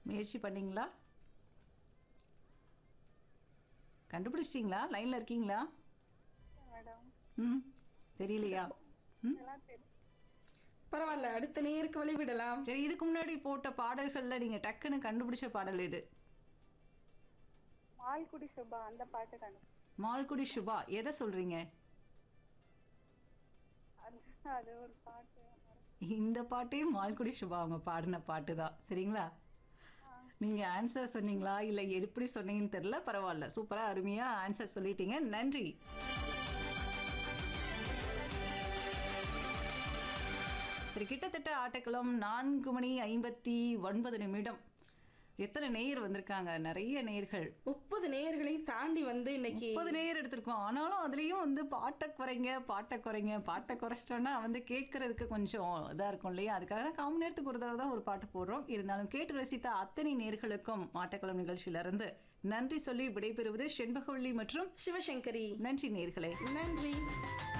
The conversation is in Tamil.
முயற்சி பண்ணீங்களா கண்டுபிடிச்சிட்டிங்களா லைனில் இருக்கீங்களா மேடம் ம் தெரியலையா ம் எல்லாம் தெரியும் பரவாயில்ல அடுத்த நேருக்கு வழிவிடலாம் சரி இதுக்கு முன்னாடி போட்ட பாடல்களில் நீங்கள் டக்குன்னு கண்டுபிடிச்ச பாடல் இது மால்குடி சுபா அந்த பாட்டு கண்டு மால்குடி சுபா எதை சொல்கிறீங்க அது அது ஒரு பாட்டு இந்த பாட்டையும் மால்குடி சுபா அவங்க பாடின பாட்டு தான் சரிங்களா நீங்கள் ஆன்சர் சொன்னீங்களா இல்லை எப்படி சொன்னீங்கன்னு தெரியல பரவாயில்ல சூப்பராக அருமையாக ஆன்சர் சொல்லிட்டீங்க நன்றி சரி கிட்டத்தட்ட ஆட்டக்களம் நான்கு மணி ஐம்பத்தி ஒன்பது நிமிடம் எத்தனை நேயர் வந்திருக்காங்க நிறைய நேயர்கள் முப்பது நேயர்களை தாண்டி வந்து இன்னைக்கு முப்பது நேயர் எடுத்திருக்கோம் ஆனாலும் அதுலேயும் வந்து பாட்டை குறைங்க பாட்டை குறைங்க பாட்டை குறைச்சிட்டோன்னா வந்து கேட்கறதுக்கு கொஞ்சம் இதாக இருக்கும் இல்லையா அதுக்காக தான் காமன் நேரத்துக்கு ஒரு தடவை தான் ஒரு பாட்டு போடுறோம் இருந்தாலும் கேட்டு ரசித்த அத்தனை நேர்களுக்கும் மாட்டக்களம் நிகழ்ச்சியிலிருந்து நன்றி சொல்லி விடைபெறுவது செண்பகவள்ளி மற்றும் சிவசங்கரி நன்றி நேர்களே நன்றி